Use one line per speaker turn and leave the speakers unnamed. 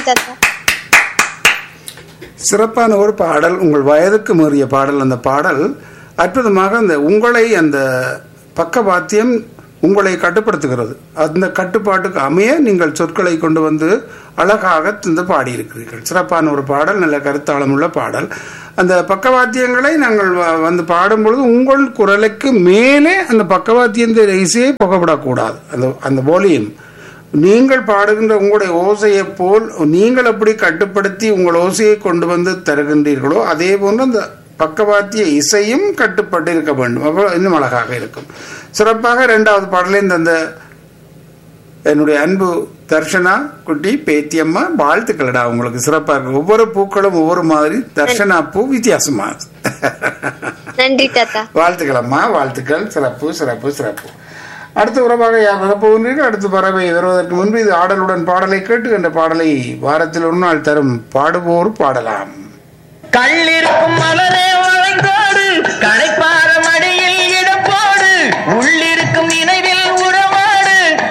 தாத்தா
சிறப்பான ஒரு பாடல் உங்கள் வயதுக்கு மீறிய பாடல் அந்த பாடல் அற்புதமாக அந்த உங்களை அந்த பக்கவாத்தியம் உங்களை கட்டுப்படுத்துகிறது அந்த கட்டுப்பாட்டுக்கு அமைய நீங்கள் சொற்களை கொண்டு வந்து அழகாக தந்து பாடியிருக்கிறீர்கள் சிறப்பான ஒரு பாடல் நல்ல கருத்தாளமுள்ள பாடல் அந்த பக்கவாத்தியங்களை நாங்கள் வ- வந்து பாடும் பொழுது உங்கள் குரலுக்கு மேலே அந்த பக்கவாத்தியந்த இசையை புகப்படக்கூடாது அந்த அந்த வால்யூம் நீங்கள் பாடுகின்ற உங்களுடைய ஓசையை போல் நீங்கள் எப்படி கட்டுப்படுத்தி உங்கள் ஓசையை கொண்டு வந்து தருகின்றீர்களோ அதே போன்று அந்த பக்கவாத்திய இசையும் கட்டுப்பட்டு இருக்க வேண்டும் அப்போ இன்னும் அழகாக இருக்கும் சிறப்பாக இரண்டாவது பாடலில் அந்த என்னுடைய அன்பு தர்ஷனா குட்டி பேத்தியம்மா வாழ்த்துக்கள்டா உங்களுக்கு சிறப்பாக இருக்கு ஒவ்வொரு பூக்களும் ஒவ்வொரு மாதிரி தர்ஷனா பூ வித்தியாசமா
நன்றி தாத்தா
வாழ்த்துக்களம்மா வாழ்த்துக்கள் சிறப்பு சிறப்பு சிறப்பு அடுத்த உறவாக யார் வரப்போகின்றீர்கள் அடுத்து பறவை வருவதற்கு முன்பு இது ஆடலுடன் பாடலை கேட்டு என்ற பாடலை வாரத்தில் ஒரு நாள் தரும் பாடுவோர் பாடலாம்
கள்ளிருக்கும்